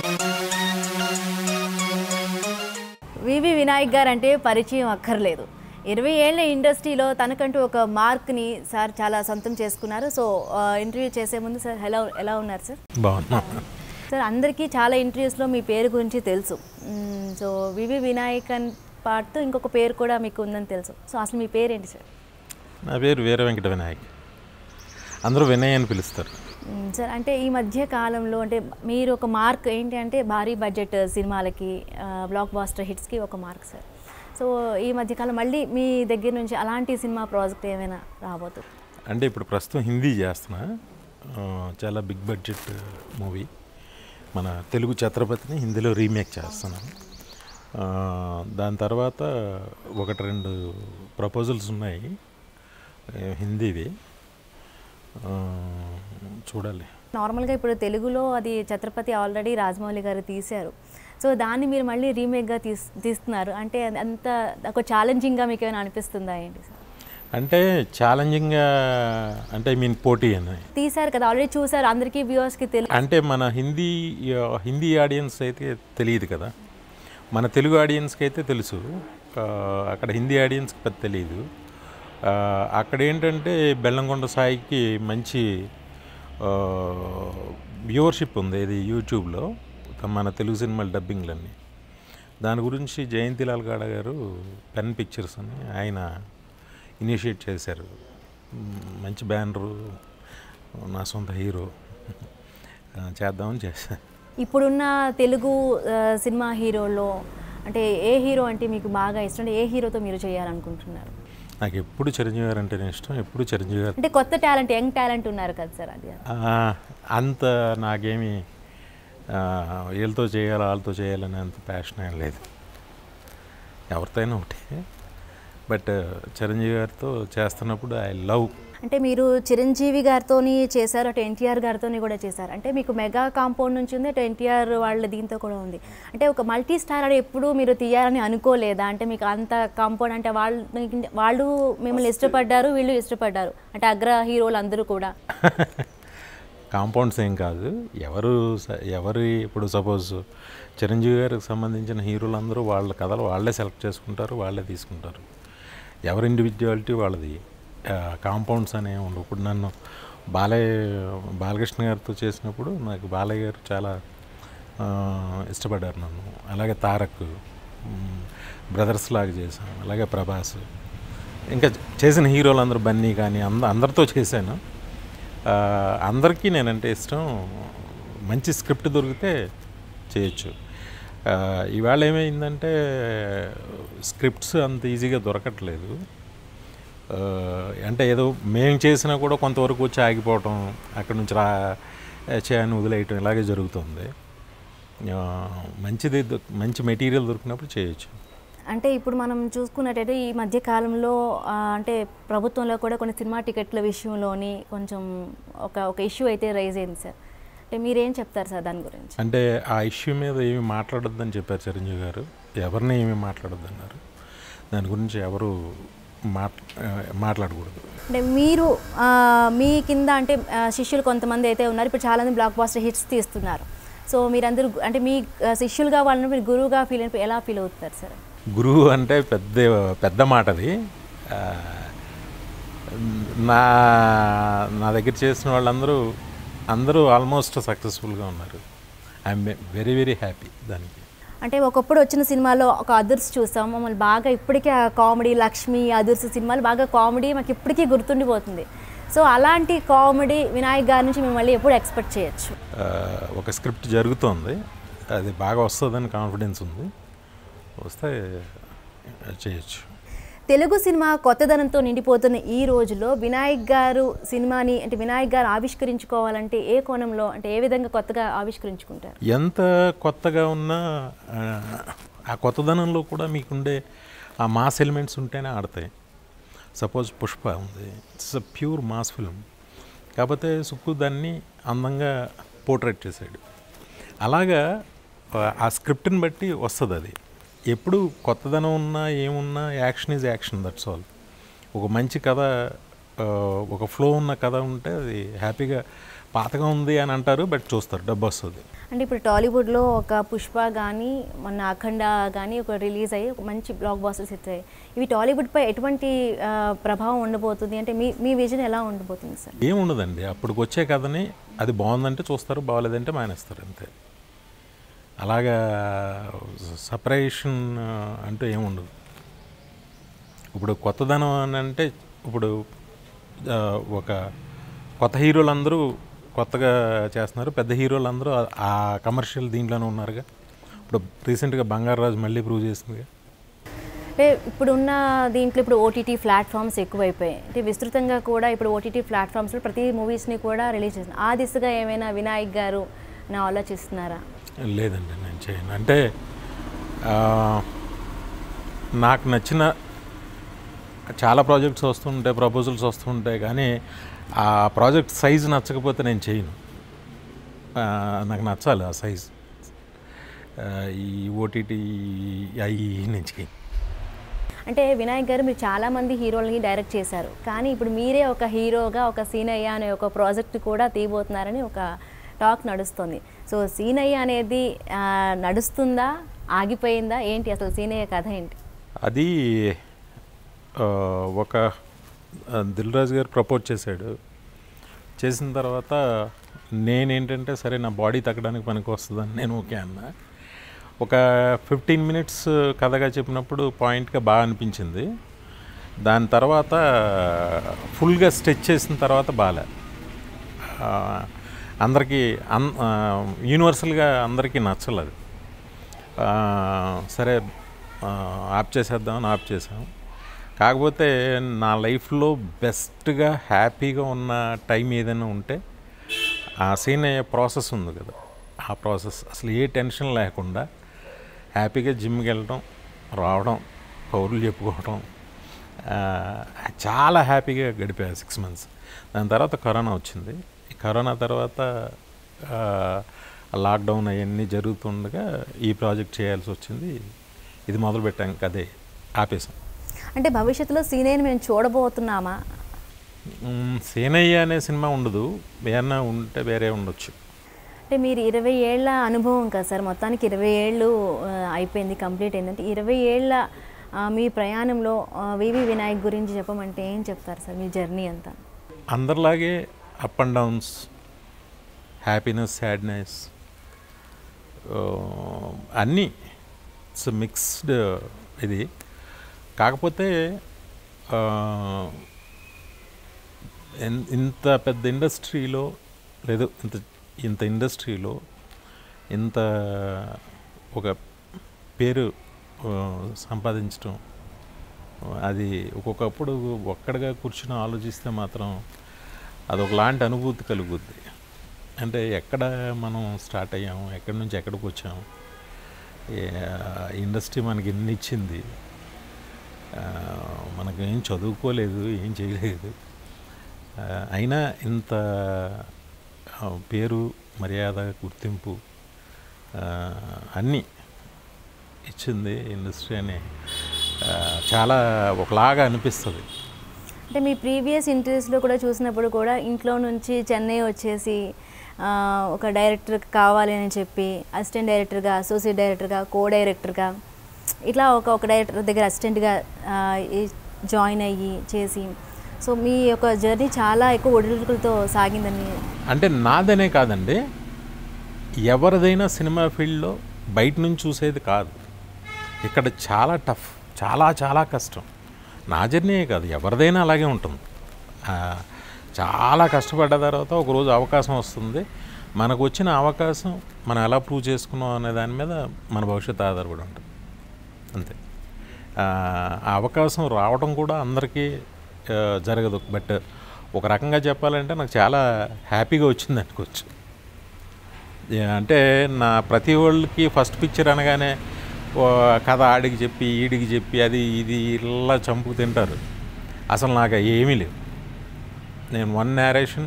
వివి వినాయక్ గారు అంటే పరిచయం అక్కర్లేదు ఇరవై ఏళ్ల ఇండస్ట్రీలో తనకంటూ ఒక మార్క్ని సార్ చాలా సొంతం చేసుకున్నారు సో ఇంటర్వ్యూ చేసే ముందు సార్ హలో ఎలా ఉన్నారు సార్ బాగున్నా సార్ అందరికీ చాలా ఇంటర్వ్యూస్లో మీ పేరు గురించి తెలుసు మ్మ్, సో వివి వినాయక్ అని పాటుతో ఇంకొక పేరు కూడా మీకు ఉందని తెలుసు సో అసలు మీ పేరు ఏంటి సార్ నా పేరు వీర వెంకట వినాయక్ అందరూ వినయ్ అని పిలుస్తారు మ్మ్, సార్ అంటే ఈ మధ్య కాలంలో అంటే మీరు ఒక మార్క్ ఏంటి అంటే భారీ బడ్జెట్ సినిమాలకి ఆ, బ్లాక్ బాస్టర్ హిట్స్కి ఒక మార్క్ సార్ సో ఈ మధ్యకాలం మళ్ళీ మీ దగ్గర నుంచి అలాంటి సినిమా ప్రాజెక్ట్ ఏమైనా రాబోతుంది అంటే ఇప్పుడు ప్రస్తుతం హిందీ చేస్తున్నా ఆ, చాలా బిగ్ బడ్జెట్ మూవీ మన తెలుగు ఛత్రపతిని హిందీలో రీమేక్ చేస్తున్నాను ఆ, దాని తర్వాత ఒకటి రెండు ప్రపోజల్స్ ఉన్నాయి ఏ, హిందీవి ఆ, చూడాలి నార్మల్గా ఇప్పుడు తెలుగులో అది ఛత్రపతి ఆల్రెడీ రాజమౌళి గారు తీశారు సో దాన్ని మీరు మళ్ళీ రీమేక్గా తీస్ తీస్తున్నారు అంటే అది అంత ఒక ఛాలెంజింగ్గా మీకు ఏమైనా అనిపిస్తుందా ఏంటి సార్ అంటే ఛాలెంజింగ్గా అంటే ఐ మీన్ పోటీ అని తీశారు కదా ఆల్రెడీ చూసారు అందరికీ వ్యూవర్స్కి తెలుసు అంటే మన హిందీ హిందీ ఆడియన్స్ అయితే తెలియదు కదా మన తెలుగు ఆడియన్స్కి అయితే తెలుసు ఆ, అక్కడ హిందీ ఆడియన్స్కి పెద్ద తెలియదు ఆ, అక్కడ ఏంటంటే బెల్లంకొండ సాయికి మంచి వ్యూవర్షిప్ ఉంది ఇది యూట్యూబ్లో మన తెలుగు సినిమాల డబ్బింగ్లన్నీ దాని గురించి జయంతిలాల్ గాడ గారు పెన్ పిక్చర్స్ అని ఆయన ఇనిషియేట్ చేశారు మ్, మంచి బ్యానరు నా సొంత హీరో ఆ, చేద్దామని చేశాను ఇప్పుడున్న తెలుగు ఆ, సినిమా హీరోలో అంటే ఏ హీరో అంటే మీకు బాగా ఇష్టం అంటే ఏ హీరోతో మీరు చేయాలనుకుంటున్నారు నాకు ఎప్పుడు చిరంజీవి గారు అంటేనే ఇష్టం ఎప్పుడు చిరంజీవి గారు అంటే కొత్త టాలెంట్ యంగ్ టాలెంట్ ఉన్నారు కదా సార్ అది ఆ, అంత నాకేమి ఆ, వీళ్ళతో చేయాలి వాళ్ళతో చేయాలని అంత ప్యాషన్ ఏం లేదు ఎవరితో అయినా ఒకటే బట్ చిరంజీవి గారితో చేస్తున్నప్పుడు ఐ లవ్ అంటే మీరు చిరంజీవి గారితో చేశారు అటు ఎన్టీఆర్ గారితో కూడా చేశారు అంటే మీకు మెగా కాంపౌండ్ నుంచి ఉంది అటు ఎన్టీఆర్ వాళ్ళ దీంతో కూడా ఉంది అంటే ఒక మల్టీ స్టార్ అని ఎప్పుడు మీరు తీయాలని అనుకోలేదా అంటే మీకు అంత కాంపౌండ్ అంటే వాళ్ళు వాళ్ళు మిమ్మల్ని ఇష్టపడ్డారు వీళ్ళు ఇష్టపడ్డారు అంటే అగ్ర హీరోలు అందరూ కూడా కాంపౌండ్స్ ఏం కాదు ఎవరు స- ఎవరి ఇప్పుడు సపోజ్ చిరంజీవి గారికి సంబంధించిన హీరోలందరూ వాళ్ళ కథలు వాళ్ళే సెలెక్ట్ చేసుకుంటారు వాళ్ళే తీసుకుంటారు ఎవరి ఇండివిజువాలిటీ వాళ్ళది కాంపౌండ్స్ అనే ఉండవు ఇప్పుడు నన్ను బాలయ్య బాలకృష్ణ గారితో చేసినప్పుడు నాకు బాలయ్య గారు చాలా ఆ, ఇష్టపడ్డారు నన్ను అలాగే తారక్ బ్రదర్స్ లాగా చేశాను అలాగే ప్రభాస్ ఇంకా చేసిన హీరోలు అందరూ బన్నీ కానీ అంద అందరితో చేశాను ఆ, అందరికీ నేనంటే ఇష్టం మంచి స్క్రిప్ట్ దొరికితే చేయొచ్చు ఆ, ఇవాళ ఏమైందంటే స్క్రిప్ట్స్ అంత ఈజీగా దొరకట్లేదు ఆ, అంటే ఏదో మేము చేసినా కూడా కొంతవరకు వచ్చి ఆగిపోవటం అక్కడ నుంచి రా చేయని వదిలేయటం ఇలాగే జరుగుతుంది ఆ, మంచిది దొ- మంచి మెటీరియల్ దొరికినప్పుడు చేయొచ్చు అంటే ఇప్పుడు మనం చూసుకున్నట్టయితే ఈ మధ్య కాలంలో ఆ, అంటే ప్రభుత్వంలో కూడా కొన్ని సినిమా టికెట్ల విషయంలోని కొంచెం ఒక ఒక ఇష్యూ అయితే రైజ్ అయింది సార్ అంటే మీరేం చెప్తారు సార్ దాని గురించి అంటే ఆ ఇష్యూ మీద ఏమి మాట్లాడొద్దని చెప్పారు చిరంజీవి గారు ఎవరిని ఏమి మాట్లాడొద్దన్నారు దాని గురించి ఎవరు మాట్ ఆ, మాట్లాడకూడదు అంటే మీరు ఆ, మీ కింద అంటే ఆ, శిష్యులు కొంతమంది అయితే ఉన్నారు ఇప్పుడు చాలా మంది బ్లాక్ బాస్టర్ హిట్స్ తీస్తున్నారు సో మీరందరూ అంటే మీ ఆ, శిష్యులుగా వాళ్ళని మీరు గురువుగా ఫీల్ అయినప్పుడు ఎలా ఫీల్ అవుతారు సార్ గురువు అంటే పెద్ద పెద్ద మాట అది ఆ, నా నా దగ్గర చేసిన వాళ్ళందరూ అందరూ ఆల్మోస్ట్ సక్సెస్ఫుల్గా ఉన్నారు ఐఎమ్ వెరీ వెరీ హ్యాపీ దానికి అంటే ఒకప్పుడు వచ్చిన సినిమాలో ఒక అదుర్స్ చూసాం మమ్మల్ని బాగా ఇప్పటికీ ఆ కామెడీ లక్ష్మి అదుర్స్ సినిమాలు బాగా కామెడీ మాకు ఇప్పటికీ గుర్తుండిపోతుంది సో అలాంటి కామెడీ వినాయక్ గారి నుంచి మేము మళ్ళీ ఎప్పుడు ఎక్స్పెక్ట్ చేయొచ్చు ఆ, ఒక స్క్రిప్ట్ జరుగుతోంది అది బాగా వస్తుందని కాన్ఫిడెన్స్ ఉంది వస్తే చేయొచ్చు తెలుగు సినిమా కొత్తదనంతో నిండిపోతున్న ఈ రోజులో వినాయక్ గారు సినిమాని అంటే వినాయక్ గారు ఆవిష్కరించుకోవాలంటే ఏ కోణంలో అంటే ఏ విధంగా కొత్తగా ఆవిష్కరించుకుంటారు ఎంత కొత్తగా ఉన్నా ఆ, ఆ కొత్తదనంలో కూడా మీకుండే ఆ మాస్ ఎలిమెంట్స్ ఉంటేనే ఆడతాయి సపోజ్ పుష్ప ఉంది it's a pure mass film కాకపోతే సుక్కు దాన్ని అందంగా పోర్ట్రేట్ చేశాడు అలాగా ఆ, ఆ స్క్రిప్ట్ని బట్టి వస్తుంది అది ఎప్పుడు కొత్తదనం ఉన్నా ఏమున్నా action is action that's all ఒక మంచి కథ ఆ, ఒక ఫ్లో ఉన్న కథ ఉంటే అది హ్యాపీగా పాతగా ఉంది అని అంటారు బట్ చూస్తారు డబ్బు వస్తుంది అంటే ఇప్పుడు టాలీవుడ్లో ఒక పుష్ప కానీ మొన్న అఖండ కానీ ఒక రిలీజ్ అయ్యి ఒక మంచి బ్లాక్ బాస్టర్స్ ఇచ్చాయి ఇవి టాలీవుడ్పై ఎటువంటి ఆ, ప్రభావం ఉండబోతుంది అంటే మీ మీ విజన్ ఎలా ఉండబోతుంది సార్ ఏముండదండి అప్పటికి వచ్చే కథని అది బాగుందంటే చూస్తారు బాగలేదంటే మానేస్తారు అంతే అలాగా సపరేషన్ అంటూ ఏముండదు ఇప్పుడు కొత్తదనం అని అంటే ఇప్పుడు ఆ, ఒక కొత్త హీరోలందరూ కొత్తగా చేస్తున్నారు పెద్ద హీరోలందరూ ఆ- ఆ కమర్షియల్ దీంట్లోనే ఉన్నారుగా ఇప్పుడు రీసెంట్గా బంగారాజు మళ్ళీ ప్రూవ్ చేసిందిగా అంటే ఇప్పుడున్న దీంట్లో ఇప్పుడు ఓటీటీ ప్లాట్ఫామ్స్ ఎక్కువైపోయాయి అంటే విస్తృతంగా కూడా ఇప్పుడు ఓటీటీ ప్లాట్ఫామ్స్లో ప్రతి మూవీస్ని కూడా రిలీజ్ చేస్తున్నారు ఆ దిశగా ఏమైనా వినాయక్ గారు అని ఆలోచిస్తున్నారా లేదండి నేను చేయను అంటే ఆ, నాకు నచ్చిన చాలా ప్రాజెక్ట్స్ వస్తుంటాయి ప్రపోజల్స్ వస్తుంటాయి కానీ ఆ ప్రాజెక్ట్ సైజ్ నచ్చకపోతే నేను చేయను ఆ, నాకు నచ్చాలి ఆ సైజ్ ఈ ఓటీటీ అవి నేను చేయను అంటే వినాయక్ గారు మీరు చాలా మంది హీరోలని డైరెక్ట్ చేశారు కానీ ఇప్పుడు మీరే ఒక హీరోగా ఒక సీనయ్య అనే ఒక ప్రాజెక్ట్ కూడా తీయబోతున్నారని ఒక టాక్ నడుస్తుంది సో సీనయ్య అనేది ఆ, నడుస్తుందా ఆగిపోయిందా ఏంటి అసలు సీనయ్య కథ ఏంటి అది ఆ, ఒక ఆ, దిల్ రాజు గారు ప్రపోజ్ చేశాడు చేసిన తర్వాత నేనేంటంటే సరే నా బాడీ తగ్గడానికి పనికి వస్తుందని నేను ఓకే అన్నా ఒక ఫిఫ్టీన్ మినిట్స్ కథగా చెప్పినప్పుడు పాయింట్గా బాగా అనిపించింది దాని తర్వాత ఫుల్గా స్ట్రెచ్ చేసిన తర్వాత బాగా అందరికీ అన్ యూనివర్సల్గా అందరికీ నచ్చలేదు ఆ, సరే ఆ, ఆప్ చేసేద్దామని ఆప్ చేసాం కాకపోతే నా లైఫ్లో బెస్ట్గా హ్యాపీగా ఉన్న టైం ఏదైనా ఉంటే ఆ సీన్ అయ్యే ప్రాసెస్ ఉంది కదా ఆ ప్రాసెస్ అసలు ఏ టెన్షన్ లేకుండా హ్యాపీగా జిమ్కి వెళ్ళడం రావడం కౌరులు చెప్పుకోవడం ఆ, చాలా హ్యాపీగా గడిపాను సిక్స్ మంత్స్ దాని తర్వాత కరోనా వచ్చింది ఈ కరోనా తర్వాత ఆ, లాక్డౌన్ అవన్నీ జరుగుతుండగా ఈ ప్రాజెక్ట్ చేయాల్సి వచ్చింది ఇది మొదలు పెట్టాం ఇంకా అదే ఆపేసాం అంటే భవిష్యత్తులో సీనయ్యని మేము చూడబోతున్నామా మ్, సేనయ్య అనే సినిమా ఉండదు ఏమన్నా ఉంటే వేరే ఉండొచ్చు అంటే మీరు ఇరవై ఏళ్ళ అనుభవం కదా సార్ మొత్తానికి ఇరవై ఏళ్ళు ఆ, అయిపోయింది కంప్లీట్ అయిందంటే ఇరవై ఏళ్ళ ఆ, మీ ప్రయాణంలో ఆ, వివి వినాయక్ గురించి చెప్పమంటే ఏం చెప్తారు సార్ మీ జర్నీ అంతా అందరిలాగే up and downs happiness sadness అన్నీ ఇట్స్ మిక్స్డ్ ఇది కాకపోతే ఆ, ఇన్- ఇంత పెద్ద ఇండస్ట్రీలో లేదు ఇంత ఇంత ఇండస్ట్రీలో ఇంత ఒక పేరు ఆ, సంపాదించడం అది ఒక్కొక్కప్పుడు ఒక్కడిగా కూర్చుని ఆలోచిస్తే మాత్రం అదొకలాంటి అనుభూతి కలుగుద్ది అంటే ఎక్కడ మనం స్టార్ట్ అయ్యాము ఎక్కడి నుంచి ఎక్కడికి వచ్చాము ఇండస్ట్రీ మనకి ఎన్ని ఇచ్చింది ఆ, మనకు ఏం చదువుకోలేదు ఏం చేయలేదు ఆ, అయినా ఇంత ఆ, పేరు మర్యాద గుర్తింపు ఆ, అన్నీ ఇచ్చింది ఇండస్ట్రీ అని ఆ, చాలా ఒకలాగా అనిపిస్తుంది అంటే మీ ప్రీవియస్ ఇంటర్వ్యూస్లో కూడా చూసినప్పుడు కూడా ఇంట్లో నుంచి చెన్నై వచ్చేసి ఆ, ఒక డైరెక్టర్ కావాలి అని చెప్పి అసిస్టెంట్ డైరెక్టర్గా అసోసియేట్ డైరెక్టర్గా కో డైరెక్టర్గా ఇట్లా ఒక ఒక డైరెక్టర్ దగ్గర అసిస్టెంట్గా జాయిన్ అయ్యి చేసి సో మీ యొక్క జర్నీ చాలా ఎక్కువ ఒడిదుడుకులతో సాగిందని అంటే నాదనే కాదండి ఎవరిదైనా సినిమా ఫీల్డ్లో బయట నుంచి చూసేది కాదు ఇక్కడ చాలా టఫ్ చాలా చాలా కష్టం నా జర్నీయే కాదు ఎవరిదైనా అలాగే ఉంటుంది ఆ, చాలా కష్టపడ్డ తర్వాత ఒకరోజు అవకాశం వస్తుంది మనకు వచ్చిన అవకాశం మనం ఎలా ప్రూవ్ చేసుకున్నాం అనే దాని మీద మన భవిష్యత్తు ఆధారపడి ఉంటుంది అంతే ఆ ఆ అవకాశం రావడం కూడా అందరికీ ఆ, జరగదు బట్ ఒక రకంగా చెప్పాలంటే నాకు చాలా హ్యాపీగా వచ్చింది అనుకోవచ్చు ఏ, అంటే నా ప్రతి వాళ్ళకి ఫస్ట్ పిక్చర్ అనగానే ఓ కథ ఆడికి చెప్పి ఈడికి చెప్పి అది ఇది ఇలా చంపుకు తింటారు అసలు నాకు ఏమీ లేవు నేను వన్ నేరేషన్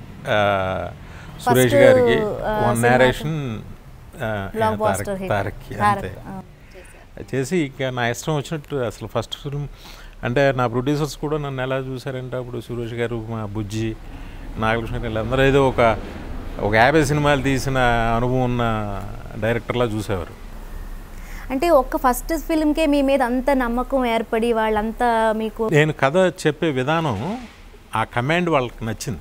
సురేష్ First, గారికి ఆ, వన్ సినిమా నేరేషన్ బ్లాక్ బాస్టర్ హిట్ తారక్కి అంతే చేసి ఇక నా ఇష్టం వచ్చినట్టు అసలు ఫస్ట్ ఫిల్మ్ అంటే నా ప్రొడ్యూసర్స్ కూడా నన్ను ఎలా చూశారంటే అప్పుడు సురేష్ గారు మా బుజ్జి నాగలక్ష్మి గారు వీళ్ళందరూ ఏదో ఒక ఒక యాభై సినిమాలు తీసిన అనుభవం ఉన్న డైరెక్టర్లా చూసేవారు అంటే ఒక్క ఫస్ట్ ఫిల్మ్కే మీ మీద అంత నమ్మకం ఏర్పడి వాళ్ళంతా మీకు నేను కథ చెప్పే విధానం ఆ కమాండ్ వాళ్ళకి నచ్చింది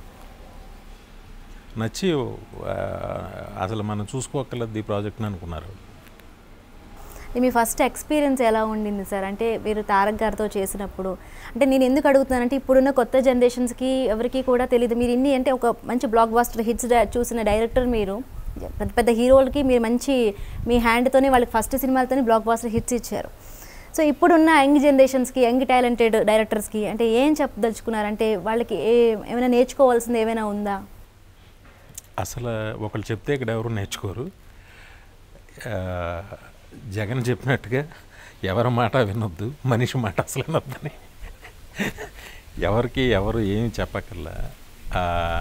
నచ్చి ఆ, అసలు మనం చూసుకోగలదు ఈ ప్రాజెక్ట్ని అనుకున్నారు మీ ఫస్ట్ ఎక్స్పీరియన్స్ ఎలా ఉండింది సార్ అంటే మీరు తారక్ గారితో చేసినప్పుడు అంటే నేను ఎందుకు అడుగుతున్నానంటే ఇప్పుడున్న కొత్త జనరేషన్స్కి ఎవరికి కూడా తెలియదు మీరు ఇన్ని అంటే ఒక మంచి బ్లాక్ బాస్టర్ హిట్స్ చూసిన డైరెక్టర్ మీరు పెద్ద పెద్ద హీరోలకి మీరు మంచి మీ హ్యాండ్తోనే వాళ్ళకి ఫస్ట్ సినిమాలతోనే బ్లాక్ బాస్టర్ హిట్స్ ఇచ్చారు సో ఇప్పుడున్న యంగ్ జనరేషన్స్కి యంగ్ టాలెంటెడ్ డైరెక్టర్స్కి అంటే ఏం చెప్పదలుచుకున్నారంటే వాళ్ళకి ఏ ఏమైనా నేర్చుకోవాల్సింది ఏమైనా ఉందా అసలు ఒకళ్ళు చెప్తే ఇక్కడ ఎవరు నేర్చుకోరు ఆ, జగన్ చెప్పినట్టుగా ఎవరి మాట వినొద్దు మనిషి మాట అసలు వినొద్దని ఎవరికి ఎవరు ఏమి చెప్పక్కర్లా ఆ,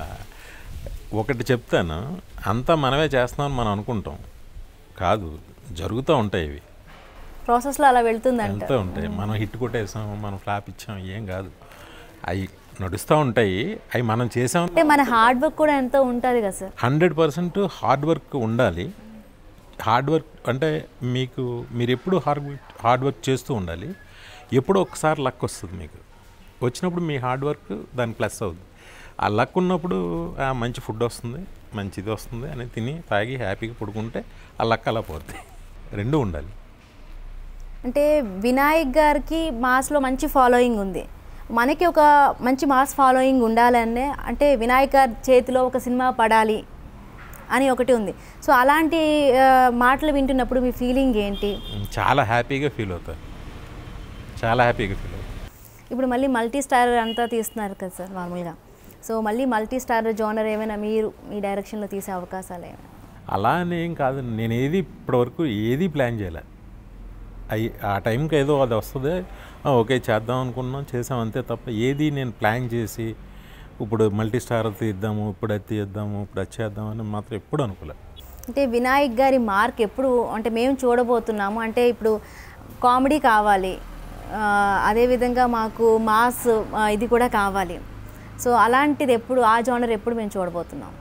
ఒకటి చెప్తాను అంతా మనమే చేస్తున్నామని మనం అనుకుంటాం కాదు జరుగుతూ ఉంటాయి ఇవి ప్రాసెస్లో అలా వెళ్తుందంట వెళ్తూ ఉంటాయి మనం హిట్ కొట్టేసాం మనం ఫ్లాప్ ఇచ్చాం ఏం కాదు అవి నడుస్తూ ఉంటాయి అవి మనం చేసాం అంటే మన హార్డ్ వర్క్ కూడా ఎంతో ఉంటుంది కదా sir hundred percent hard work ఉండాలి హార్డ్ వర్క్ అంటే మీకు మీరు ఎప్పుడు హార్డ్ వర్క్ హార్డ్ వర్క్ చేస్తూ ఉండాలి ఎప్పుడో ఒకసారి లక్ వస్తుంది మీకు వచ్చినప్పుడు మీ హార్డ్ వర్క్ దాని ప్లస్ అవుతుంది ఆ లక్ ఉన్నప్పుడు ఆ, మంచి ఫుడ్ వస్తుంది మంచి ఇది వస్తుంది అని తిని తాగి హ్యాపీగా పడుకుంటే ఆ లక్ అలా పోద్ది రెండు ఉండాలి అంటే వినాయక్ గారికి మాస్లో మంచి ఫాలోయింగ్ ఉంది మనకి ఒక మంచి మాస్ ఫాలోయింగ్ ఉండాలనే అంటే వినాయక్ గారి చేతిలో ఒక సినిమా పడాలి అని ఒకటి ఉంది సో అలాంటి ఆ, మాటలు వింటున్నప్పుడు మీ ఫీలింగ్ ఏంటి చాలా హ్యాపీగా ఫీల్ అవుతారు చాలా హ్యాపీగా ఫీల్ అవుతారు ఇప్పుడు మళ్ళీ మల్టీ స్టార్ అంతా తీస్తున్నారు కదా సార్ నార్మల్గా సో మళ్ళీ మల్టీ స్టార్ జోనర్ ఏమైనా మీరు మీ డైరెక్షన్లో తీసే అవకాశాలు ఏమైనా అలా అని ఏం కాదు నేను ఏది ఇప్పటివరకు ఏది ప్లాన్ చేయలే అయి ఆ టైంకి ఏదో అది వస్తుంది ఆ, ఓకే చేద్దాం అనుకున్నాం చేసాం అంతే తప్ప ఏది నేను ప్లాన్ చేసి ఇప్పుడు మల్టీ స్టార్ తీద్దాము ఇప్పుడు అది తీద్దాము ఇప్పుడు అది చేద్దాం అని మాత్రం ఎప్పుడు అనుకోలే అంటే వినాయక్ గారి మార్క్ ఎప్పుడు అంటే మేము చూడబోతున్నాము అంటే ఇప్పుడు కామెడీ కావాలి ఆ, అదేవిధంగా మాకు మాస్ ఆ, ఇది కూడా కావాలి సో అలాంటిది ఎప్పుడు ఆ జోనర్ ఎప్పుడు మేము చూడబోతున్నాం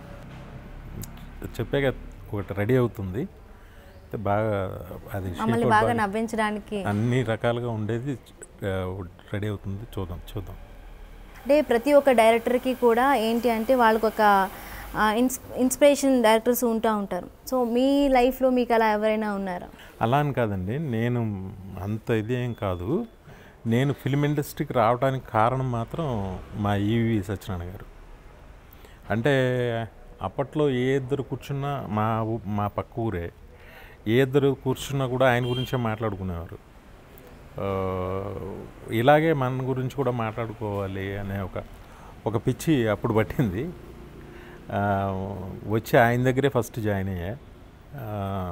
చెప్పాక ఒకటి రెడీ అవుతుంది అయితే బాగా అది మమ్మల్ని shape out బాగా బాగా- నవ్వించడానికి అన్ని రకాలుగా ఉండేది రెడీ అవుతుంది చూద్దాం చూద్దాం అంటే ప్రతి ఒక్క డైరెక్టర్కి కూడా ఏంటి అంటే వాళ్ళకు ఒక ఆ, ఇన్స్ ఇన్స్పిరేషన్ డైరెక్టర్స్ ఉంటా ఉంటారు సో మీ లైఫ్లో మీకు అలా ఎవరైనా ఉన్నారా అలా అని కాదండి నేను అంత ఇది ఏం కాదు నేను ఫిల్మ్ ఇండస్ట్రీకి రావడానికి కారణం మాత్రం మా ఈవి సత్యనారాయణ గారు అంటే అప్పట్లో ఏ ఇద్దరు కూర్చున్నా మా ఊ- మా పక్క ఊరే ఏ ఇద్దరు కూర్చున్నా కూడా ఆయన గురించే మాట్లాడుకునేవారు ఆ, ఇలాగే మన గురించి కూడా మాట్లాడుకోవాలి అనే ఒక ఒక పిచ్చి అప్పుడు పట్టింది ఆ, వచ్చి ఆయన దగ్గరే ఫస్ట్ జాయిన్ అయ్యా ఆ,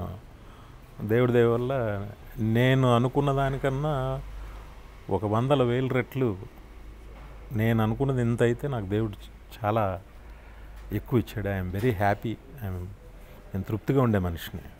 దేవుడి దయ వల్ల నేను అనుకున్న దానికన్నా ఒక వందల వేల రెట్లు నేను అనుకున్నది ఎంత అయితే నాకు దేవుడు చాలా ఎక్కువ ఇచ్చాడు ఐఎమ్ వెరీ హ్యాపీ ఐఎమ్ నేను తృప్తిగా ఉండే మనిషిని